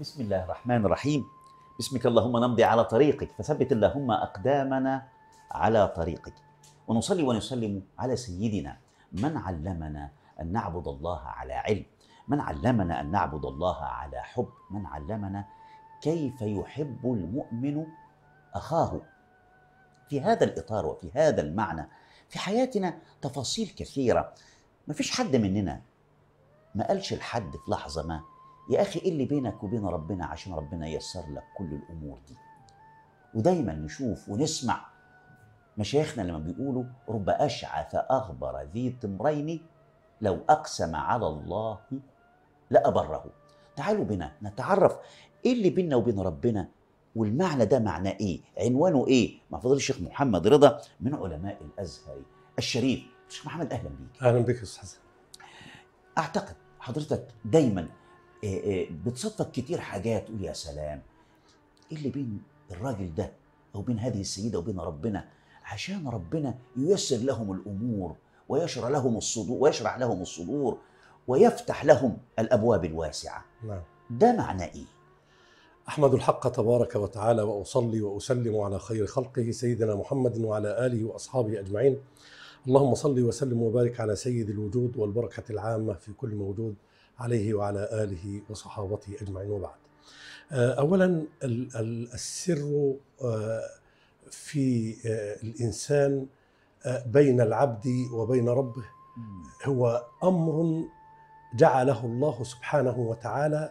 بسم الله الرحمن الرحيم بسمك اللهم نمضي على طريقك فثبت اللهم أقدامنا على طريقك ونصلي ونسلم على سيدنا من علمنا أن نعبد الله على علم من علمنا أن نعبد الله على حب من علمنا كيف يحب المؤمن أخاه في هذا الإطار وفي هذا المعنى في حياتنا تفاصيل كثيرة ما فيش حد مننا ما قالش لحد في لحظة ما يا أخي إيه اللي بينك وبين ربنا عشان ربنا ييسر لك كل الأمور دي ودايما نشوف ونسمع مشايخنا لما بيقولوا رب أشعث أغبر ذي تمرين لو أقسم على الله لأبره تعالوا بنا نتعرف إيه اللي بيننا وبين ربنا والمعنى ده معناه إيه عنوانه إيه مع فضيلة الشيخ محمد رضا من علماء الأزهر الشريف الشيخ محمد أهلا بيك اهلا بك يا استاذ حسن اعتقد حضرتك دايما آه، آه، بتصادفك كتير حاجات تقول يا سلام ايه اللي بين الراجل ده او بين هذه السيده وبين ربنا عشان ربنا ييسر لهم الامور ويشرح لهم الصدور ويشرح لهم الصدور ويفتح لهم الابواب الواسعه نعم ده معناه ايه احمد الحق تبارك وتعالى واصلي واسلم على خير خلقه سيدنا محمد وعلى اله واصحابه اجمعين اللهم صل وسلم وبارك على سيد الوجود والبركه العامه في كل موجود عليه وعلى اله وصحابته اجمعين وبعد آه، اولا ال- ال- السر آه، في آه، الانسان آه، بين العبد وبين ربه هو امر جعله الله سبحانه وتعالى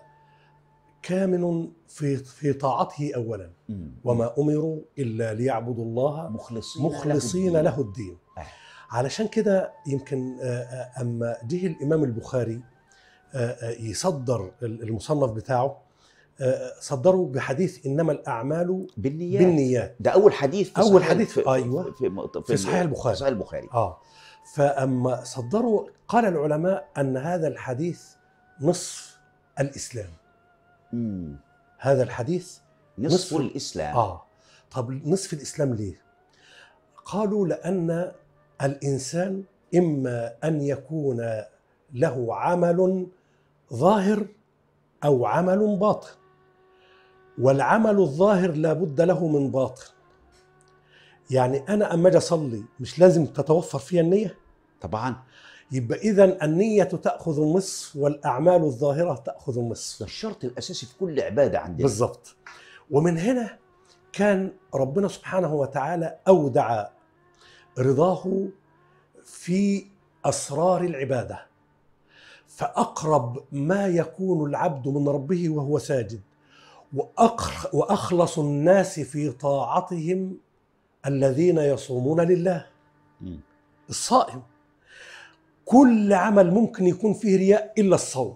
كامن في في طاعته اولا مم. وما امروا الا ليعبدوا الله مخلصين مخلصين الدين. له الدين آه. علشان كده يمكن آه، آه، اما جه الامام البخاري آه، آه، يصدر المصنف بتاعه آه، صدره بحديث انما الاعمال بالنيات بالنيات ده اول حديث في أول صحيح- حديث، في أيوة. في, في, في صحيح البخاري. في صحيح البخاري اه فاما صدروا قال العلماء ان هذا الحديث نصف الاسلام مم. هذا الحديث نصف نصف- الاسلام اه طب نصف الاسلام ليه قالوا لان الانسان اما ان يكون له عمل ظاهر او عمل باطن والعمل الظاهر لا بد له من باطن يعني انا اما اجي اصلي مش لازم تتوفر فيها النيه طبعا يبقى اذا النيه تاخذ النصف والاعمال الظاهره تاخذ النصف ده الشرط الاساسي في كل عباده عندنا بالضبط ومن هنا كان ربنا سبحانه وتعالى اودع رضاه في اسرار العباده فاقرب ما يكون العبد من ربه وهو ساجد وأقر- واخلص الناس في طاعتهم الذين يصومون لله مم. الصائم كل عمل ممكن يكون فيه رياء الا الصوم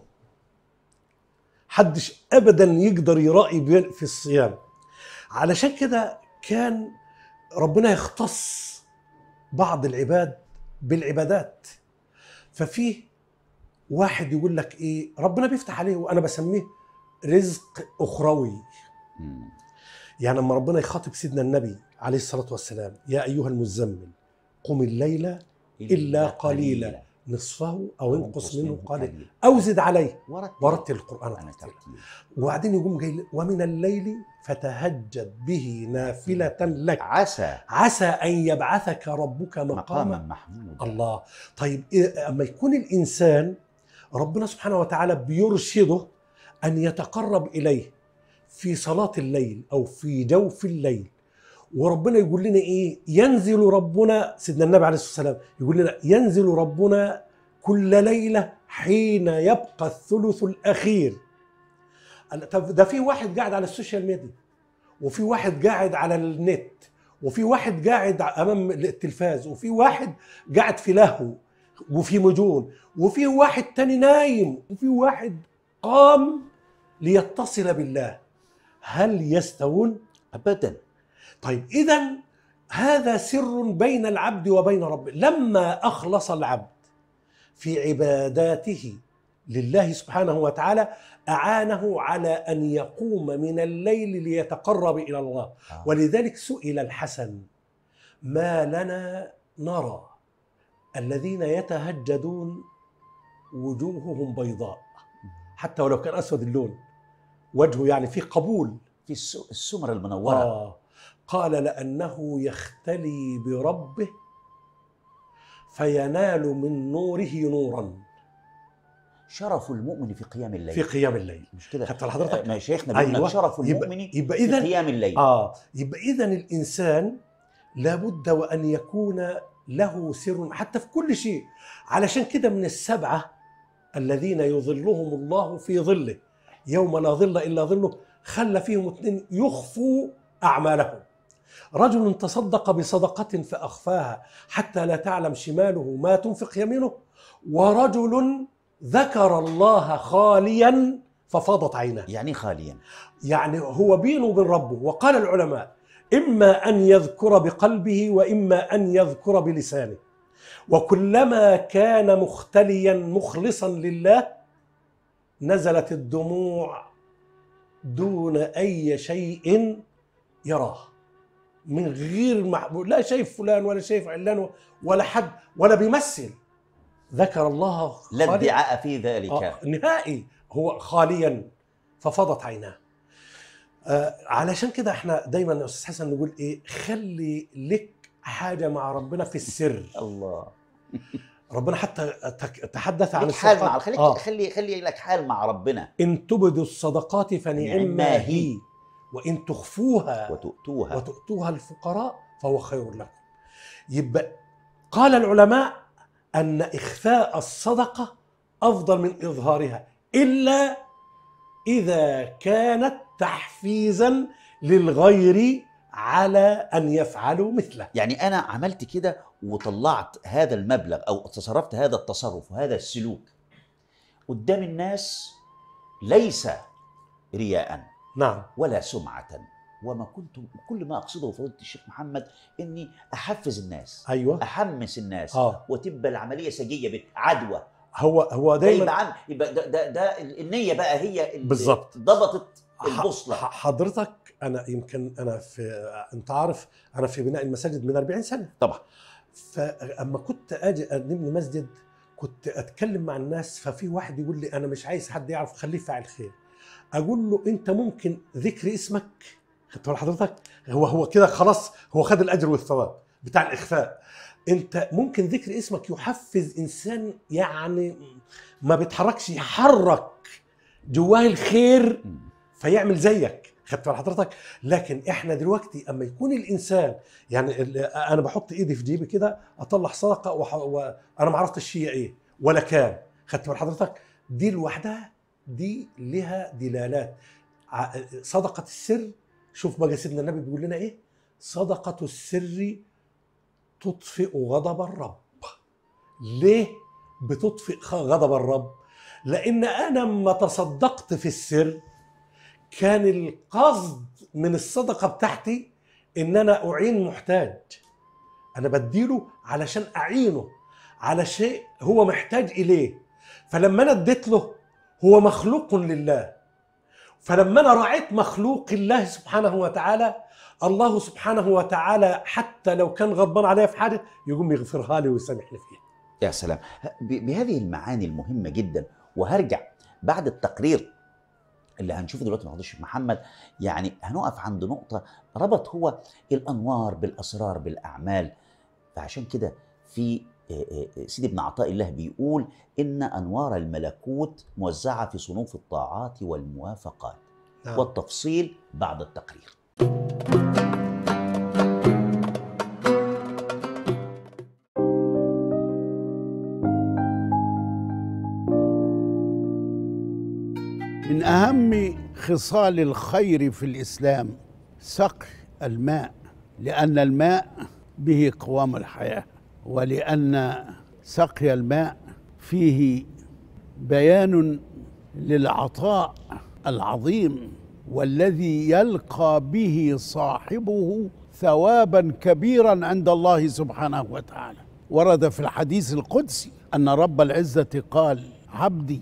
حدش ابدا يقدر يرائي بي- في الصيام علشان كده كان ربنا يختص بعض العباد بالعبادات ففيه واحد يقول لك ايه ربنا بيفتح عليه وانا بسميه رزق اخروي مم. يعني لما ربنا يخاطب سيدنا النبي عليه الصلاه والسلام يا ايها المزمل قم الليل إلا قليلا. نصفه او انقص منه قليلا او زد عليه ورتل ورتل القران أنا ترتيلا ترتيل وبعدين يقوم جاي ومن الليل فتهجد به نافلة لك عسى عسى أن يبعثك ربك مقاما مقاما محمودا الله طيب إيه- أما يكون الإنسان ربنا سبحانه وتعالى بيرشده أن يتقرب إليه في صلاة الليل أو في جوف الليل وربنا يقول لنا ايه ينزل ربنا سيدنا النبي عليه الصلاه والسلام يقول لنا ينزل ربنا كل ليله حين يبقى الثلث الاخير أنا- طب ده في واحد قاعد على السوشيال ميديا وفي واحد قاعد على النت وفي واحد قاعد امام التلفاز وفي واحد قاعد في لهو وفي مجون وفي واحد تاني نايم وفي واحد قام ليتصل بالله هل يستوون ابدا طيب اذا هذا سر بين العبد وبين ربه لما اخلص العبد في عباداته لله سبحانه وتعالى اعانه على ان يقوم من الليل ليتقرب الى الله آه. ولذلك سئل الحسن ما لنا نرى الذين يتهجدون وجوههم بيضاء حتى ولو كان اسود اللون وجهه يعني في قبول في الس- السمر المنوره آه قال لأنه يختلي بربه فينال من نوره نورا شرف المؤمن في قيام الليل في قيام الليل مش كده خدت حضرتك ما شيخنا بيقول لك أيوة. شرف يبقى- المؤمن يبقى في إذن قيام الليل آه يبقى إذا الإنسان لابد وأن يكون له سر حتى في كل شيء علشان كده من السبعة الذين يظلهم الله في ظله يوم لا ظل إلا ظله خلى فيهم اثنين يخفوا أعمالهم رجل تصدق بصدقة فأخفاها حتى لا تعلم شماله ما تنفق يمينه ورجل ذكر الله خاليا ففاضت عيناه يعني خاليا يعني هو بينه وبين ربه وقال العلماء إما أن يذكر بقلبه وإما أن يذكر بلسانه وكلما كان مختليا مخلصا لله نزلت الدموع دون أي شيء يراه من غير محبوب لا شايف فلان ولا شايف علان ولا حد ولا بيمثل ذكر الله لا خالياً. ادعاء في ذلك آه نهائي هو خاليا ففضت عيناه آه علشان كده احنا دايما يا استاذ حسن نقول ايه خلي لك حاجه مع ربنا في السر الله ربنا حتى تك- تحدث عن لك حال الصدقات. مع خليك آه. خلي خلي لك حال مع ربنا ان تبدوا الصدقات فنعما نعما هي هي. وان تخفوها وتؤتوها وتؤتوها الفقراء فهو خير لكم يبقى قال العلماء ان اخفاء الصدقه افضل من اظهارها الا اذا كانت تحفيزا للغير على ان يفعلوا مثله يعني انا عملت كده وطلعت هذا المبلغ او تصرفت هذا التصرف وهذا السلوك قدام الناس ليس رياء نعم ولا سمعة وما كنت كل ما اقصده فضيلة الشيخ محمد اني احفز الناس ايوه احمس الناس اه وتبقى العمليه سجيه بك عدوى هو هو دايما دايما عن يبقى ده, ده, ده النيه بقى هي اللي بالظبط. ضبطت ح- البوصله ح- حضرتك انا يمكن انا في انت عارف انا في بناء المساجد من 40 سنه طبعا فاما كنت اجي نبني مسجد كنت اتكلم مع الناس ففي واحد يقول لي انا مش عايز حد يعرف خليه فاعل خير اقول له انت ممكن ذكر اسمك خدت بال حضرتك هو هو كده خلاص هو خد الاجر والثواب بتاع الاخفاء انت ممكن ذكر اسمك يحفز انسان يعني ما بيتحركش يحرك جواه الخير مم. فيعمل زيك خدت بال حضرتك لكن احنا دلوقتي اما يكون الانسان يعني ال- انا بحط ايدي في جيبي كده اطلع صدقه وح- وانا ما عرفتش هي ايه ولا كام خدت بال حضرتك دي لوحدها دي لها دلالات ع- صدقه السر شوف بقى سيدنا النبي بيقول لنا ايه صدقه السر تطفئ غضب الرب ليه بتطفئ خ- غضب الرب لان انا لما تصدقت في السر كان القصد من الصدقه بتاعتي ان انا اعين محتاج انا بديله علشان اعينه على شيء هو محتاج اليه فلما انا اديت له هو مخلوق لله فلما انا راعيت مخلوق الله سبحانه وتعالى الله سبحانه وتعالى حتى لو كان غضبان عليا في حاجه يقوم يغفرها لي ويسامحني فيها يا سلام ب- بهذه المعاني المهمه جدا وهرجع بعد التقرير اللي هنشوفه دلوقتي مع الشيخ محمد يعني هنقف عند نقطه ربط هو الانوار بالاسرار بالاعمال فعشان كده في آه، آه، سيدي ابن عطاء الله بيقول ان انوار الملكوت موزعه في صنوف الطاعات والموافقات نعم. والتفصيل بعد التقرير من أهم خصال الخير في الإسلام سقي الماء لأن الماء به قوام الحياة ولأن سقي الماء فيه بيان للعطاء العظيم والذي يلقى به صاحبه ثوابا كبيرا عند الله سبحانه وتعالى ورد في الحديث القدسي أن رب العزة قال عبدي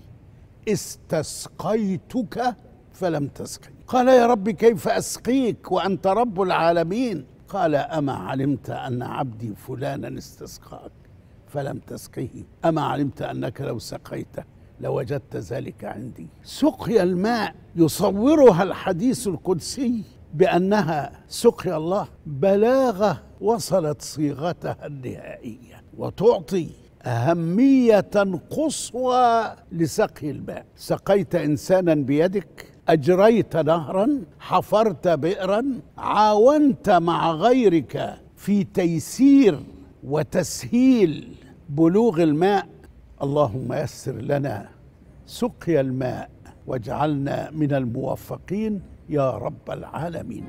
استسقيتك فلم تسقي قال يا رب كيف اسقيك وانت رب العالمين قال اما علمت ان عبدي فلانا استسقاك فلم تسقيه اما علمت انك لو سقيته لوجدت ذلك عندي سقيا الماء يصورها الحديث القدسي بانها سقيا الله بلاغه وصلت صيغتها النهائيه وتعطي اهميه قصوى لسقي الماء سقيت انسانا بيدك اجريت نهرا حفرت بئرا عاونت مع غيرك في تيسير وتسهيل بلوغ الماء اللهم يسر لنا سقيا الماء واجعلنا من الموفقين يا رب العالمين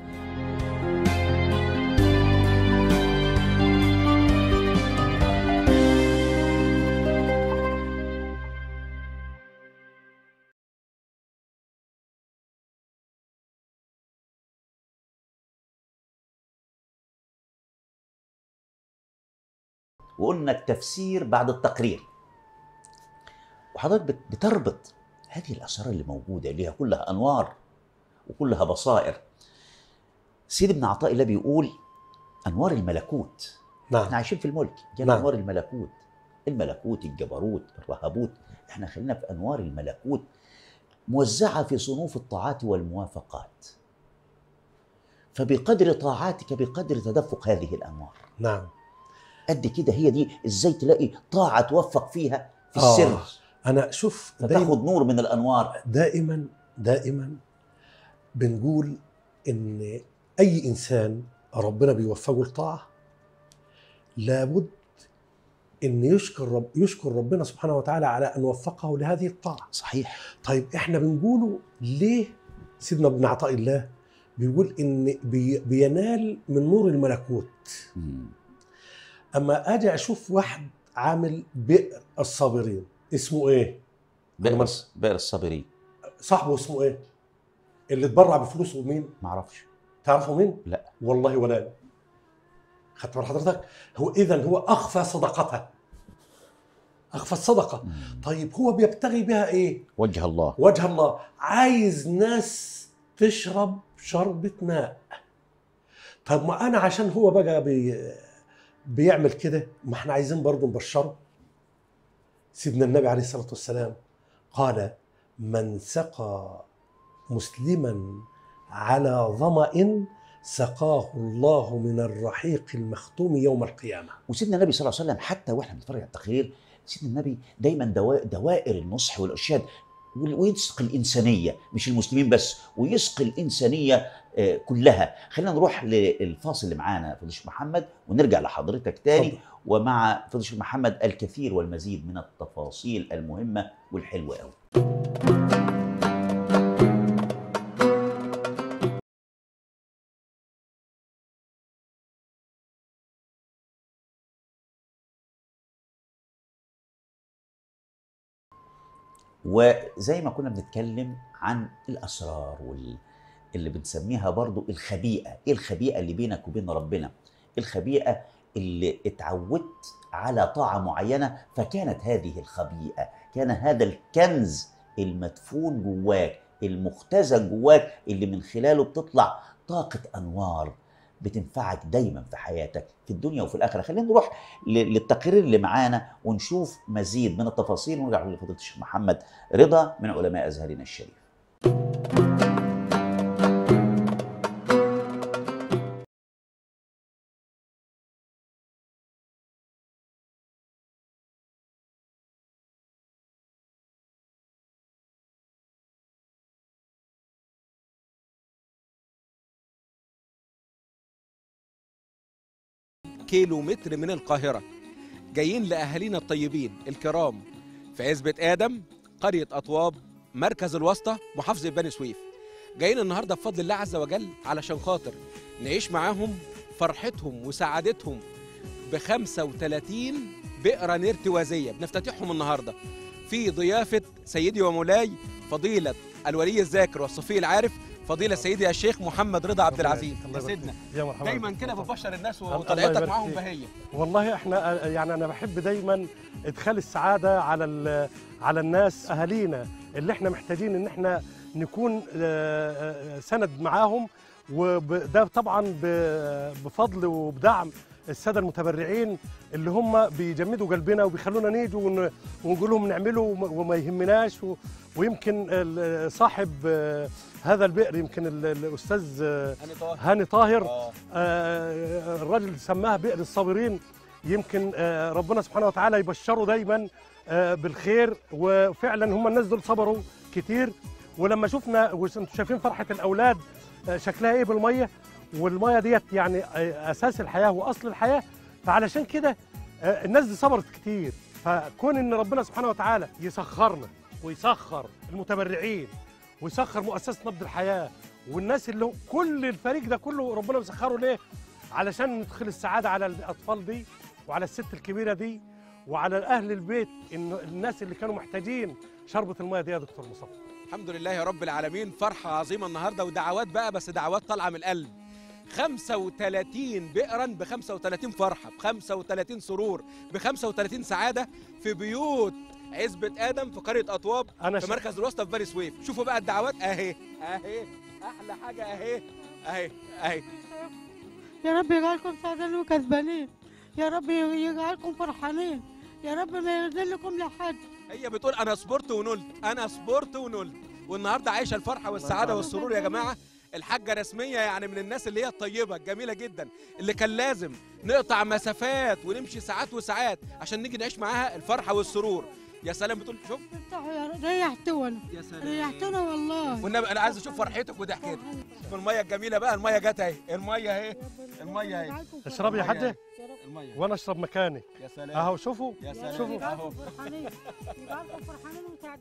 وقلنا التفسير بعد التقرير وحضرتك بت- بتربط هذه الاسرار اللي موجوده اللي هي كلها انوار وكلها بصائر سيد ابن عطاء الله بيقول انوار الملكوت احنا نعم عايشين في الملك جانا نعم. انوار الملكوت الملكوت الجبروت الرهبوت احنا خلينا في انوار الملكوت موزعه في صنوف الطاعات والموافقات فبقدر طاعاتك بقدر تدفق هذه الانوار نعم قد كده هي دي ازاي تلاقي طاعه توفق فيها في آه. السر انا شوف دايما فتاخد نور من الانوار دائما دائما بنقول ان اي انسان ربنا بيوفقه لطاعه لابد ان يشكر رب يشكر ربنا سبحانه وتعالى على ان وفقه لهذه الطاعه صحيح طيب احنا بنقوله ليه سيدنا ابن عطاء الله بيقول ان بي بينال من نور الملكوت مم. اما اجي اشوف واحد عامل بئر الصابرين اسمه ايه بئر الص- بئر الصابرين صاحبه اسمه ايه اللي اتبرع بفلوسه مين ما اعرفش تعرفوا مين لا والله ولا أنا. خدت بال حضرتك هو اذا هو اخفى صدقته اخفى الصدقه مم. طيب هو بيبتغي بها ايه وجه الله وجه الله عايز ناس تشرب شربة ماء طب ما انا عشان هو بقى بي بيعمل كده ما احنا عايزين برضه نبشره سيدنا النبي عليه الصلاة والسلام قال من سقى مسلما على ظمأ سقاه الله من الرحيق المختوم يوم القيامة وسيدنا النبي صلى الله عليه وسلم حتى واحنا بنتفرج على التقرير سيدنا النبي دايما دوا- دوائر النصح والارشاد وال- ويسقي الانسانيه مش المسلمين بس ويسقي الانسانيه آه، كلها خلينا نروح للفاصل اللي معانا فضيل الشيخ محمد ونرجع لحضرتك تاني اتفضل. ومع فضيل الشيخ محمد الكثير والمزيد من التفاصيل المهمه والحلوه قوي وزي ما كنا بنتكلم عن الاسرار وال... اللي بنسميها برضو الخبيئه ايه الخبيئه اللي بينك وبين ربنا الخبيئه اللي اتعودت على طاعه معينه فكانت هذه الخبيئه كان هذا الكنز المدفون جواك المختزن جواك اللي من خلاله بتطلع طاقه انوار بتنفعك دايما في حياتك في الدنيا وفي الاخره خلينا نروح ل- للتقرير اللي معانا ونشوف مزيد من التفاصيل ونرجع لفضيله الشيخ محمد رضا من علماء ازهرنا الشريف كيلو متر من القاهرة جايين لأهالينا الطيبين الكرام في عزبة آدم قرية أطواب مركز الواسطة محافظة بني سويف جايين النهاردة بفضل الله عز وجل علشان خاطر نعيش معاهم فرحتهم وسعادتهم ب 35 بئرة نير توازية بنفتتحهم النهاردة في ضيافة سيدي ومولاي فضيلة الولي الذاكر والصفي العارف فضيلة سيدي الشيخ محمد رضا عبد العزيز الله يا يبارك سيدنا يا مرحبا دايما كده بتبشر الناس الله وطلعتك يبارك معاهم فيك. بهيه والله احنا يعني انا بحب دايما ادخال السعاده على ال- على الناس اهالينا اللي احنا محتاجين ان احنا نكون آه، آه، سند معاهم وده طبعا ب- بفضل وبدعم الساده المتبرعين اللي هم بيجمدوا قلبنا وبيخلونا نيجي ون- ونقول لهم نعمله وما- وما يهمناش و- ويمكن ال- صاحب آه، هذا البئر يمكن ال- الاستاذ آه، هاني طاهر هاني طاهر آه. آه، الراجل سماها بئر الصابرين يمكن آه، ربنا سبحانه وتعالى يبشره دايما آه، بالخير وفعلا هم الناس دول صبروا كتير ولما شفنا وانتم شايفين فرحه الاولاد آه، شكلها ايه بالميه والميه ديت يعني آه، اساس الحياه واصل الحياه فعلشان كده آه، الناس دي صبرت كتير فكون ان ربنا سبحانه وتعالى يسخرنا ويسخر المتبرعين ويسخر مؤسسه نبض الحياه والناس اللي كل الفريق ده كله ربنا مسخره ليه؟ علشان ندخل السعاده على الاطفال دي وعلى الست الكبيره دي وعلى اهل البيت إن الناس اللي كانوا محتاجين شربة الميه دي يا دكتور مصطفى الحمد لله يا رب العالمين فرحة عظيمة النهاردة ودعوات بقى بس دعوات طالعة من القلب 35 بئرا ب 35 فرحة ب 35 سرور ب 35 سعادة في بيوت عزبة آدم في قرية أطواب انا في ش... مركز الوسطى في بني سويف شوفوا بقى الدعوات أهي أهي أحلى حاجة أهي أهي أهي يا رب يجعلكم سعداء وكسبانين يا رب يجعلكم فرحانين يا رب ما يذلكم لحد هي بتقول أنا صبرت ونلت أنا صبرت ونلت والنهاردة عايشة الفرحة والسعادة والسرور يا جماعة الحاجة رسمية يعني من الناس اللي هي الطيبة الجميلة جدا اللي كان لازم نقطع مسافات ونمشي ساعات وساعات عشان نيجي نعيش معاها الفرحة والسرور يا سلام بتقول شوف افتحوا يا رب ريحتونا يا سلام ريحتونا والله والنبي انا عايز اشوف فرحتك وضحكتك شوف الميه الجميله بقى الميه جت اهي الميه اهي الميه اهي اشربي يا حاجه الميه وانا اشرب مكانك يا سلام اهو شوفوا يا سلام شوفوا. اهو فرحانين يجعلكم فرحانين وسعداء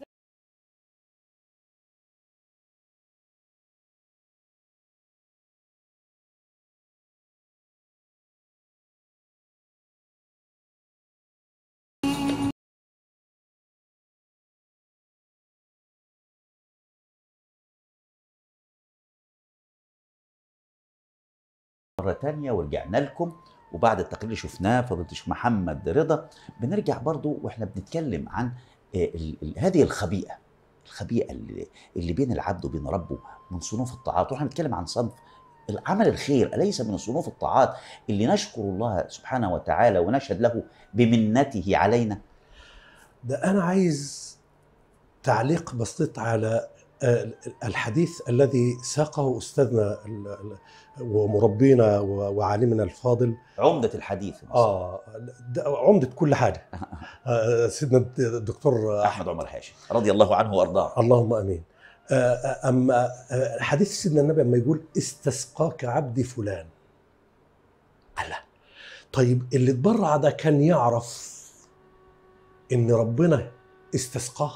مرة تانية ورجعنا لكم وبعد التقرير اللي شفناه فضيلة الشيخ محمد رضا بنرجع برضو واحنا بنتكلم عن آه، ال- ال- هذه الخبيئة الخبيئة اللي, اللي بين العبد وبين ربه من صنوف الطاعات واحنا بنتكلم عن صنف العمل الخير أليس من صنوف الطاعات اللي نشكر الله سبحانه وتعالى ونشهد له بمنته علينا ده أنا عايز تعليق بسيط على آه، الحديث الذي ساقه أستاذنا ال- ال- ومربينا و- وعالمنا الفاضل عمدة الحديث آه ده عمدة كل حاجة آه، سيدنا الدكتور أحمد عمر هاشم رضي الله عنه وأرضاه اللهم امين آه، اما آه، حديث سيدنا النبي لما يقول استسقاك عبدي فلان الله طيب اللي اتبرع ده كان يعرف ان ربنا استسقاه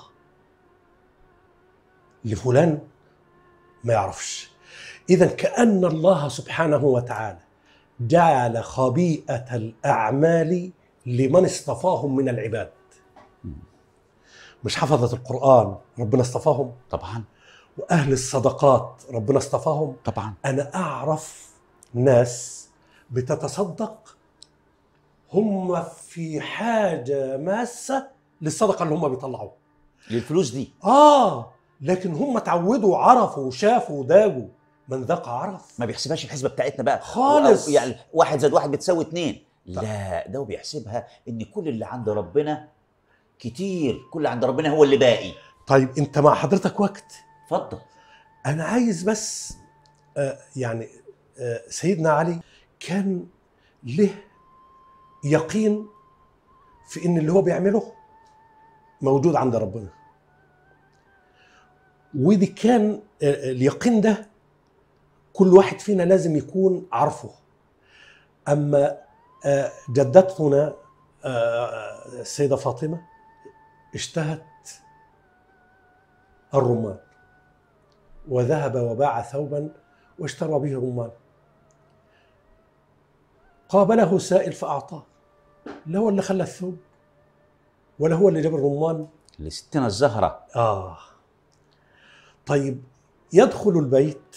لفلان ما يعرفش اذا كان الله سبحانه وتعالى جعل خبيئه الاعمال لمن اصطفاهم من العباد مش حفظة القرآن ربنا اصطفاهم طبعا وأهل الصدقات ربنا اصطفاهم طبعا أنا أعرف ناس بتتصدق هم في حاجة ماسة للصدقة اللي هم بيطلعوها للفلوس دي آه لكن هم تعودوا عرفوا وشافوا وداجوا من ذاق عرف ما بيحسبهاش الحسبه بتاعتنا بقى خالص. أو يعني واحد زائد واحد بتساوي اتنين لا ده هو بيحسبها ان كل اللي عند ربنا كتير كل اللي عند ربنا هو اللي باقي طيب أنت مع حضرتك وقت اتفضل أنا عايز بس آه يعني آه سيدنا علي كان له يقين في إن اللي هو بيعمله موجود عند ربنا ودي كان آه، اليقين ده كل واحد فينا لازم يكون عارفه أما آه، جدتنا آه، السيدة فاطمة اشتهت الرمان وذهب وباع ثوبا واشترى به رمان قابله سائل فأعطاه لا هو اللي خلى الثوب ولا هو اللي جاب الرمان لستنا الزهره آه طيب يدخل البيت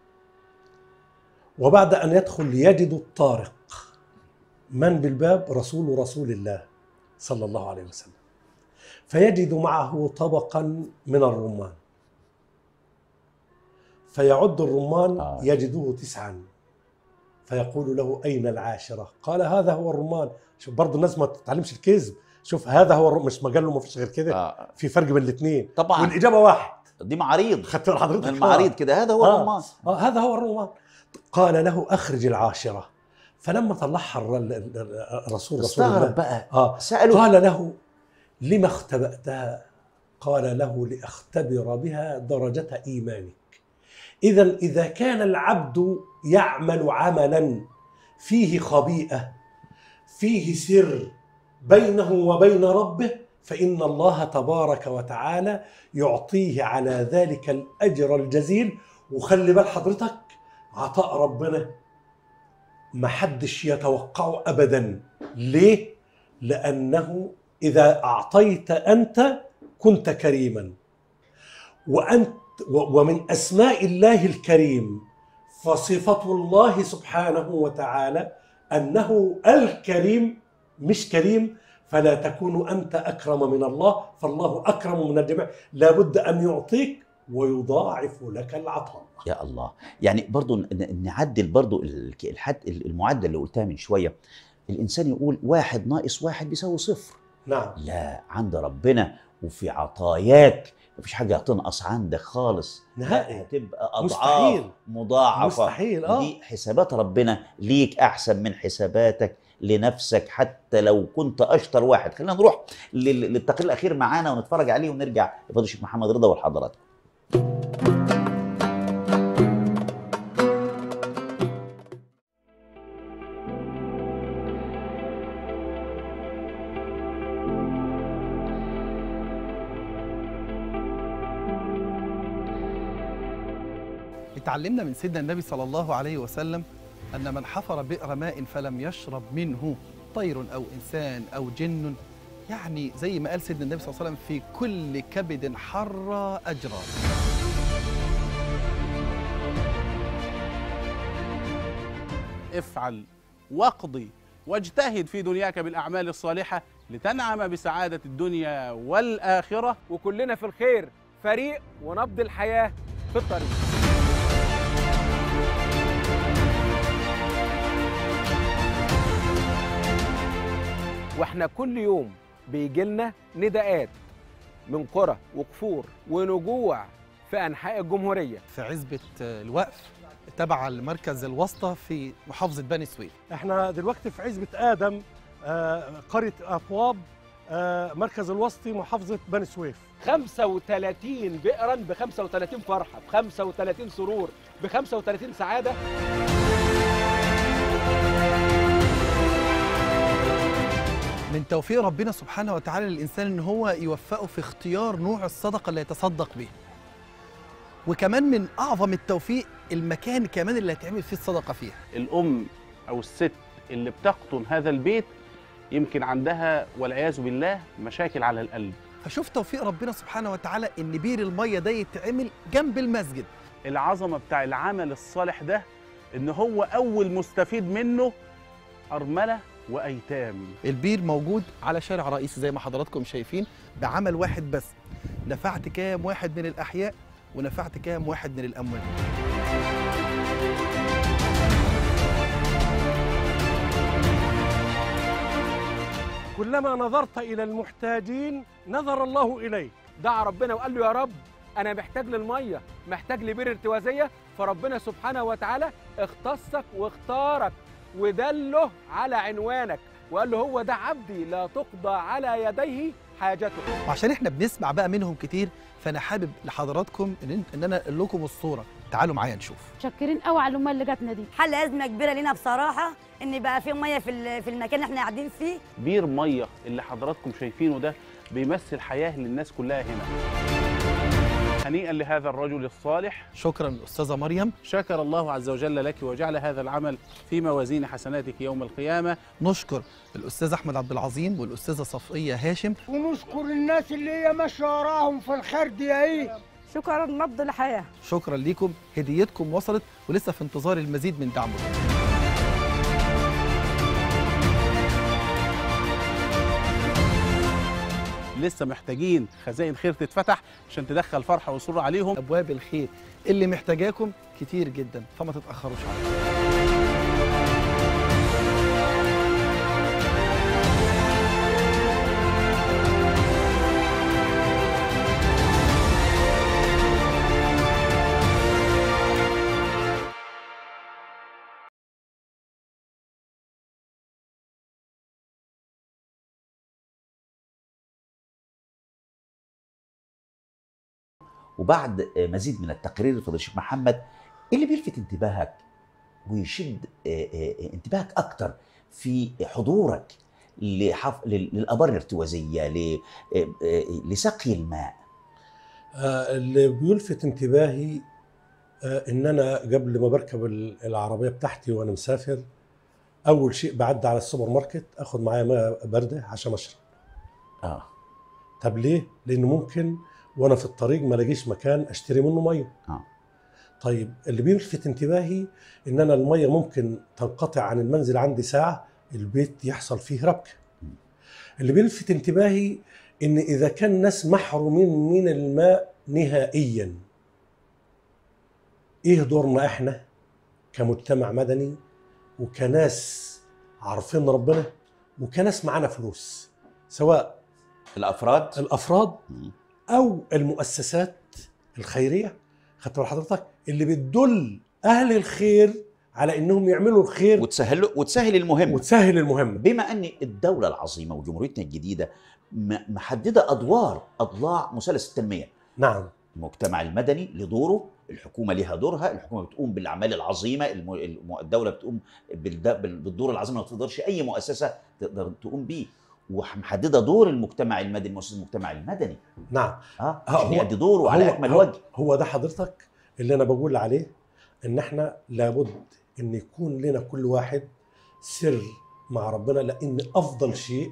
وبعد أن يدخل يجد الطارق من بالباب رسول رسول الله صلى الله عليه وسلم فيجد معه طبقا من الرمان فيعد الرمان آه. يجده تسعا فيقول له أين العاشرة قال هذا هو الرمان شوف برضه الناس ما تتعلمش الكذب شوف هذا هو الرمان مش ما قال له ما فيش غير كده آه. في فرق بين الاثنين طبعا والإجابة واحد دي معاريض خدت بال حضرتك من المعاريض كده هذا هو آه. الرمان آه هذا هو الرمان قال له أخرج العاشرة فلما طلعها الر- ال- ال- الرسول رسول استغرب الله بقى آه سأله قال له لما اختبأتها قال له لأختبر بها درجة إيمانك إذا إذا كان العبد يعمل عملا فيه خبيئة فيه سر بينه وبين ربه فإن الله تبارك وتعالى يعطيه على ذلك الأجر الجزيل وخلي بال حضرتك عطاء ربنا ما حدش يتوقعه أبدا ليه؟ لأنه إذا أعطيت أنت كنت كريما وأنت و- ومن أسماء الله الكريم فصفة الله سبحانه وتعالى أنه الكريم مش كريم فلا تكون أنت أكرم من الله فالله أكرم من الجميع لابد أن يعطيك ويضاعف لك العطاء يا الله يعني برضو ن- ن- نعدل برضو ال- الحد المعدل اللي قلتها من شوية الإنسان يقول واحد ناقص واحد بيساوي صفر نعم لا عند ربنا وفي عطاياك مفيش حاجة هتنقص عندك خالص نهائي. هتبقى أضعاف مستحيل. مضاعفة مستحيل اه دي حسابات ربنا ليك أحسن من حساباتك لنفسك حتى لو كنت أشطر واحد خلينا نروح لل- للتقرير الأخير معانا ونتفرج عليه ونرجع لفضل الشيخ محمد رضا والحضرات اتعلمنا من سيدنا النبي صلى الله عليه وسلم أن من حفر بئر ماء فلم يشرب منه طير أو إنسان أو جن يعني زي ما قال سيدنا النبي صلى الله عليه وسلم في كل كبد حر أجرا افعل واقضي واجتهد في دنياك بالأعمال الصالحة لتنعم بسعادة الدنيا والآخرة وكلنا في الخير فريق ونبض الحياة في الطريق واحنا كل يوم بيجي لنا نداءات من قرى وقفور ونجوع في انحاء الجمهوريه في عزبة الوقف تبع المركز الوسطى في محافظة بني سويف احنا دلوقتي في عزبة آدم آه، قرية أطواب آه، مركز الوسطي محافظة بني سويف 35 بئرا ب 35 فرحه ب 35 سرور ب 35 سعاده من توفيق ربنا سبحانه وتعالى للإنسان إن هو يوفقه في اختيار نوع الصدقة اللي يتصدق به وكمان من أعظم التوفيق المكان كمان اللي هيتعمل فيه الصدقة فيها الأم أو الست اللي بتقطن هذا البيت يمكن عندها والعياذ بالله مشاكل على القلب فشوف توفيق ربنا سبحانه وتعالى إن بير المية ده يتعمل جنب المسجد العظمة بتاع العمل الصالح ده إن هو أول مستفيد منه أرملة وأيتام البير موجود على شارع رئيسي زي ما حضراتكم شايفين بعمل واحد بس نفعت كام واحد من الأحياء ونفعت كام واحد من الأموات كلما نظرت إلى المحتاجين نظر الله إليك دعا ربنا وقال له يا رب انا محتاج للميه محتاج لبير ارتوازيه فربنا سبحانه وتعالى اختصك واختارك ودله على عنوانك وقال له هو ده عبدي لا تقضى على يديه حاجته وعشان احنا بنسمع بقى منهم كتير فأنا حابب لحضراتكم إن, إن أنا أقول لكم الصورة تعالوا معايا نشوف متشكرين قوي على الامه اللي جاتنا دي حل ازمه كبيره لينا بصراحه ان بقى في ميه في ال- في المكان اللي احنا قاعدين فيه بير مية اللي حضراتكم شايفينه ده بيمثل حياة للناس كلها هنا هنيئا لهذا الرجل الصالح شكرا أستاذة مريم شكر الله عز وجل لك وجعل هذا العمل في موازين حسناتك يوم القيامة نشكر الأستاذ أحمد عبد العظيم والأستاذة صفية هاشم ونشكر الناس اللي هي ماشيه وراهم في الخير دي اهي شكرا نبض الحياه شكرا ليكم هديتكم وصلت ولسه في انتظار المزيد من دعمكم لسه محتاجين خزائن خير تتفتح عشان تدخل فرحة وسرور عليهم أبواب الخير اللي محتاجاكم كتير جدا فما تتأخروش عليها وبعد آه، مزيد من التقرير فضل الشيخ محمد إيه اللي بيلفت انتباهك ويشد آه، آه، انتباهك اكثر في حضورك لحف... لل- للابار الارتوازيه ل... آه، آه، لسقي الماء آه، اللي بيلفت انتباهي آه، ان انا قبل ما بركب ال- العربيه بتاعتي وانا مسافر اول شيء بعدي على السوبر ماركت اخد معايا ماء بارده عشان اشرب اه طب ليه؟ لانه ممكن وانا في الطريق ما الاقيش مكان اشتري منه ميه اه طيب اللي بيلفت انتباهي ان انا الميه ممكن تنقطع عن المنزل عندي ساعه البيت يحصل فيه ربكه اللي بيلفت انتباهي ان اذا كان ناس محرومين من الماء نهائيا ايه دورنا احنا كمجتمع مدني وكناس عارفين ربنا وكناس معانا فلوس سواء الافراد الافراد مم. او المؤسسات الخيريه خدت بال حضرتك اللي بتدل اهل الخير على انهم يعملوا الخير وتسهل له وتسهل المهم وتسهل المهمه بما ان الدوله العظيمه وجمهوريتنا الجديده م- محدده ادوار اضلاع مثلث التنميه نعم المجتمع المدني لدوره الحكومه لها دورها الحكومه بتقوم بالاعمال العظيمه الم- الم- الدوله بتقوم بالد- بال- بالدور العظيم ما تقدرش اي مؤسسه تقدر تقوم بيه ومحدده دور المجتمع المدني مؤسسه المجتمع المدني نعم اه هو- عشان يؤدي دوره على هو- اكمل هو- وجه هو ده حضرتك اللي انا بقول عليه ان احنا لابد ان يكون لنا كل واحد سر مع ربنا لان افضل شيء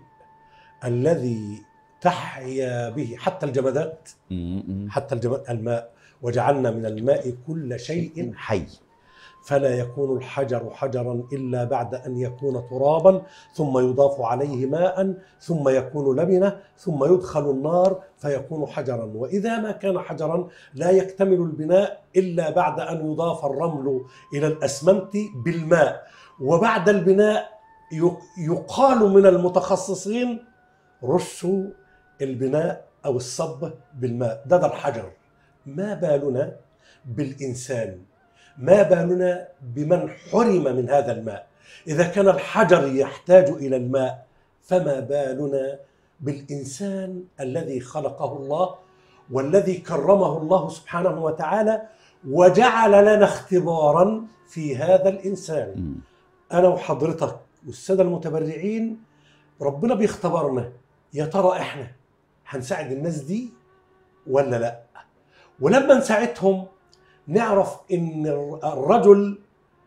الذي تحيا به حتى الجمادات م- م. حتى الجماد الماء وجعلنا من الماء كل شيء حي فلا يكون الحجر حجرا الا بعد ان يكون ترابا ثم يضاف عليه ماء ثم يكون لبنه ثم يدخل النار فيكون حجرا واذا ما كان حجرا لا يكتمل البناء الا بعد ان يضاف الرمل الى الاسمنت بالماء وبعد البناء يق- يقال من المتخصصين رشوا البناء او الصب بالماء ده ده الحجر ما بالنا بالانسان ما بالنا بمن حرم من هذا الماء اذا كان الحجر يحتاج الى الماء فما بالنا بالانسان الذي خلقه الله والذي كرمه الله سبحانه وتعالى وجعل لنا اختبارا في هذا الانسان م. انا وحضرتك والساده المتبرعين ربنا بيختبرنا يا ترى احنا هنساعد الناس دي ولا لا ولما نساعدهم نعرف ان الرجل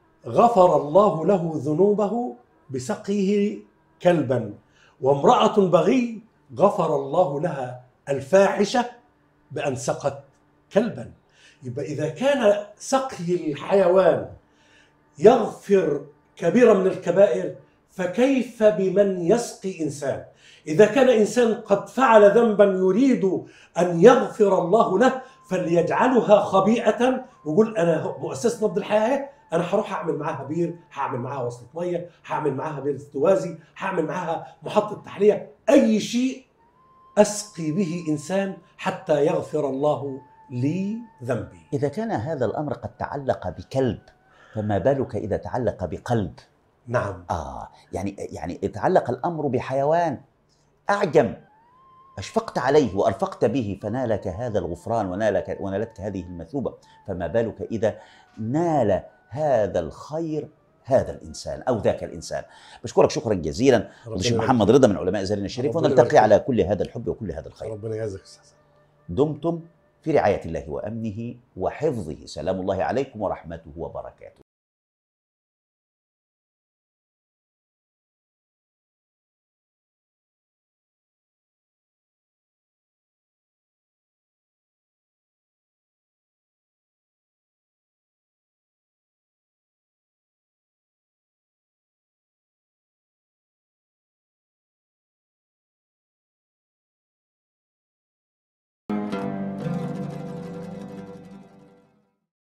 غفر الله له ذنوبه بسقيه كلبا وامراه بغي غفر الله لها الفاحشه بان سقت كلبا يبقى اذا كان سقي الحيوان يغفر كبيرا من الكبائر فكيف بمن يسقي انسان اذا كان انسان قد فعل ذنبا يريد ان يغفر الله له فليجعلها خبيئه ويقول انا مؤسسه نبض الحياه انا هروح اعمل معاها بير هعمل معاها وصله ميه هعمل معاها بير استوازي هعمل معاها محطه تحليه اي شيء اسقي به انسان حتى يغفر الله لي ذنبي اذا كان هذا الامر قد تعلق بكلب فما بالك اذا تعلق بقلب نعم اه يعني يعني تعلق الامر بحيوان اعجم اشفقت عليه وارفقت به فنالك هذا الغفران ونالك ونالتك هذه المثوبه فما بالك اذا نال هذا الخير هذا الانسان او ذاك الانسان بشكرك شكرا جزيلا ربنا الشيخ يبارك محمد رضا من علماء زين الشريف ربنا يبارك ونلتقي على كل هذا الحب وكل هذا الخير ربنا يجزاك أستاذ. دمتم في رعايه الله وامنه وحفظه سلام الله عليكم ورحمته وبركاته